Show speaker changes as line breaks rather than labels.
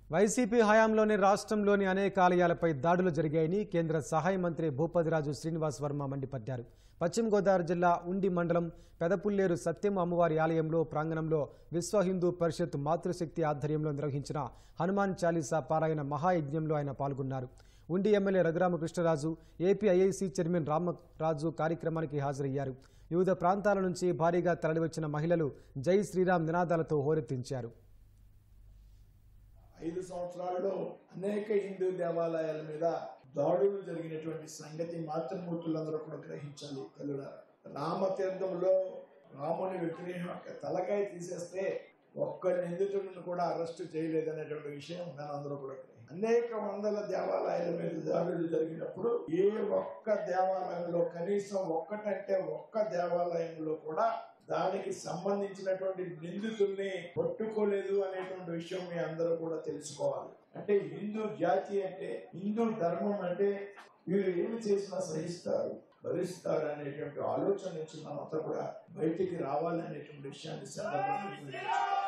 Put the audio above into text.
YCP హయాంలోని రాష్ట్రంలోని అనేక ఆలయాలపై దాడులు జరిగాయని కేంద్ర సహాయ మంత్రి భూపతిరాజు శ్రీనివాస్ వర్మ మండిపడ్డారు పశ్చిమ గోదావరి జిల్లా ఉండి మండలం పెదపుల్లేరు సత్యం అమ్మవారి ఆలయంలో ప్రాంగణంలో విశ్వ హిందూ పరిషత్ మాతృశక్తి ఆధ్వర్యంలో నిర్వహించిన హనుమాన్ చాలీసా పారాయణ మహాయజ్ఞంలో ఆయన పాల్గొన్నారు Undi MLA Raghu Rama Krishna Raju AP IIC chairman Ramaraju కార్యక్రమానికి హాజరయ్యారు వివిధ ప్రాంతాల నుంచి భారీగా తరలివచ్చిన మహిళలు జై శ్రీరామ్ నినాదాలతో హోరెత్తించారు
ఐదు సంవత్సరాల్లో అనేక హిందూ దేవాలయాల మీద దాడులు జరిగినటువంటి సంగతి మాతృమూర్తులందరూ కూడా గ్రహించాలి తల్లుల రామతీర్థంలో రాముని విగ్రహం యొక్క తలకాయ తీసేస్తే ఒక్క నిందితుడిని కూడా అరెస్ట్ చేయలేదనేటువంటి విషయం మనందరూ కూడా గ్రహించాలి. అనేక వందల దేవాలయాల మీద దాడులు జరిగినప్పుడు ఏ ఒక్క దేవాలయంలో కనీసం ఒక్కటంటే ఒక్క దేవాలయంలో కూడా దానికి సంబంధించినటువంటి నిందితుల్ని పట్టుకోలేదు అనేటువంటి విషయం మీ అందరూ కూడా తెలుసుకోవాలి అంటే హిందూ జాతి అంటే హిందూ ధర్మం అంటే వీళ్ళు ఏమి చేసినా సహిస్తారు భరిస్తారు అనేటువంటి ఆలోచన నుంచి మనంతా కూడా బయటికి రావాలనేటువంటి విషయాన్ని సందర్భంగా తెలియజేస్తున్నాను.